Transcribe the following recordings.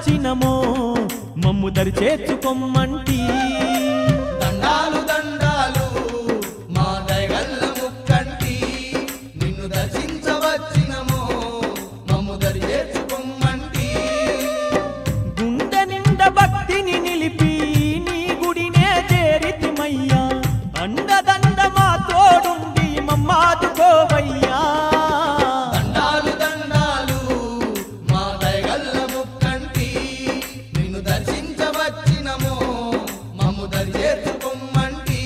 వచ్చినమో మమ్ము దరి చేర్చుకొమ్మంటీ దండాలు దండాలు మా దయగల్ల ముక్కంటి నిన్ను దర్శించవచ్చినమో మమ్ము దరి చేర్చుకొమ్మంటి గుండె నిండ భక్తిని నిలిపి నీ గుడినే చేరితిమయ్యా అండదండ మా తోడుండి మమ్మాదుకోవయ్యా దండాలు దండాలు మా దయగల్ల ముక్కంటి నిన్ను దర్శించవచ్చినమో మమ్ము దరి చేర్చుకొమ్మంటి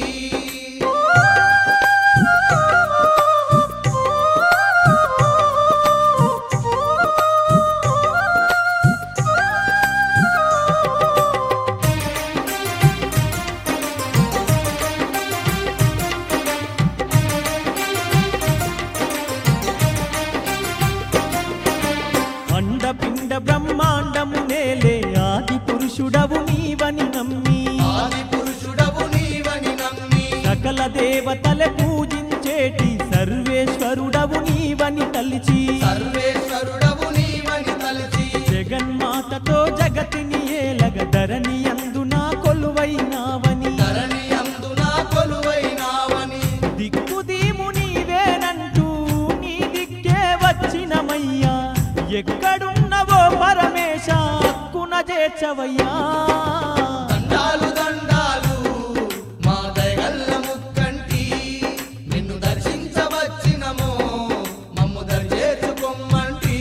అండపిండ బ్రహ్మాండము నేలే ఆది పురుషుడవు నీవని నమ్మి ఆది పురుషుడవు నీవని నమ్మి సకల దేవతల పూజించేటి సర్వేశ్వరుడవు నీవని తలిచి సర్వేశ్వరుడవు నీవని తలచి జగన్మాతతో జగతిని ఏలగ ధరణి అందునా కొలువైనావని ధరణి అందున కొలువైనావని దిక్కుదీము నీవేనంటూ నీ దిక్కే వచ్చినమయ్యా ఎక్కడున్నవో పరమేశ హక్కున చేర్చవయ్యా దండాలు దండాలు మా దయగల్ల ముక్కంటి నిన్ను దర్శించవచ్చినమో మమ్ము దరి చేర్చుకొమ్మంటి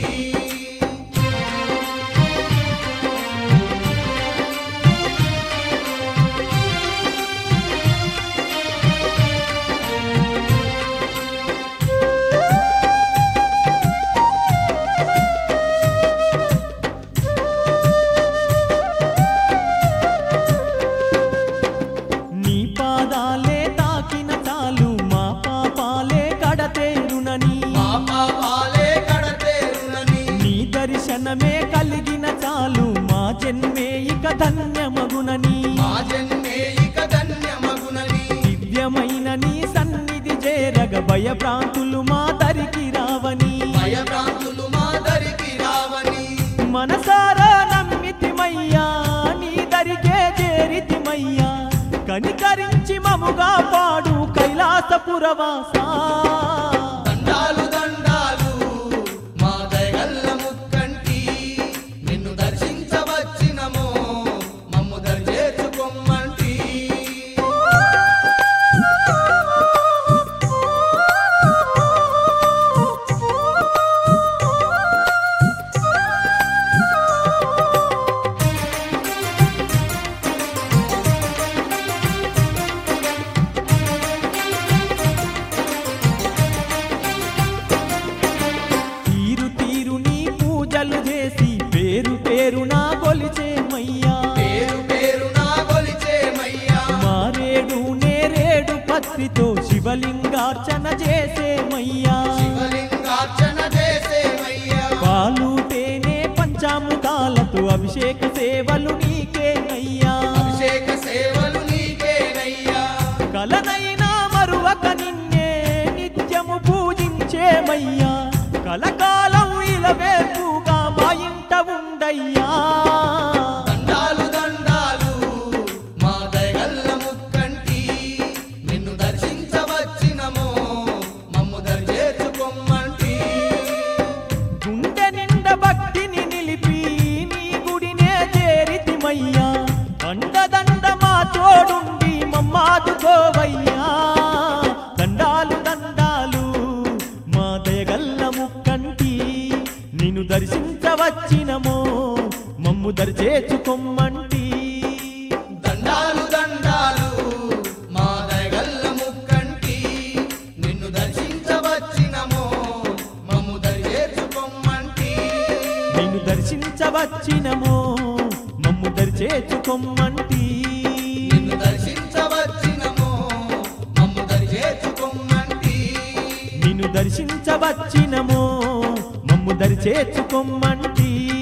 నీ పాదాలే తాకిన చాలు మా పాపాలే కడతేరునని మా పాపాలే కడతేరునని నీ దర్శనమే కలిగిన చాలు మా జన్మే ఇక ధన్యమగునని మా జన్మే ఇక ధన్యమగునని దివ్యమైన నీ సన్నిధి చేరగ భయభ్రాంతులు మా దరికి రావని భయభ్రాంతులు మా దరికి రావని మనసారా నమ్మితిమయ్యా నీ దరికే చేరితిమయ్యా కనికరించి మముగా పాడు కైలాసపురవాసా దండాలు దండాలు మా దయగల్ల ముక్కంటి నిన్ను దర్శించవచ్చినమో మమ్ము దరి చేర్చుకొమ్మంటి తీరు తీరు నీ పూజలు చేసి పేరు పేరు నా కొలిచేమయ్యా పేరు పేరు నా కొలిచేమయ్యా మారేడు నేరేడు పత్రితో శివలింగార్చన చేసేమయ్యా శివలింగార్చన చేసేమయ్యా పాలు తేనె పంచామృతాలతో అభిషేక సేవలు నీకేనయ్యా అభిషేక సేవలు నీకేనయ్యా కలనైనా మరువక నిన్నే నిత్యము పూజించేమయ్యా కలకాలం ఇలవేపుగా మా ఇంట ఉండయ్యా దండాలు దండాలు మా దయగల్ల ముక్కంటి నిన్ను దర్శించవచ్చినమో మమ్ము దరి చేర్చుకొమ్మంటి గుండె నిండ భక్తిని నిలిపి నీ గుడినే చేరితిమయ్యా అండదండ మా తోడుండి మమ్మాదుకోవయ్యా దండాలు దండాలు మా దయగల్ల ముక్కంటి నిన్ను దర్శించవచ్చినమో మమ్ము దరిచేచుకొమ్మంటి దండాలు దండాలు మా దయగల్ల ముక్కంటి నిన్ను దర్శించవచ్చినమో మమ్ము దరి చేర్చుకొమ్మంటి నిన్ను దర్శించవచ్చినమో మమ్ము దరిచేచుకొమ్మంటి నిన్ను దర్శించవచ్చినమో మమ్ము దరి చేర్చుకొమ్మంటి నిన్ను దర్శించవచ్చినమో మమ్ము దరి చేర్చుకొమ్మంటి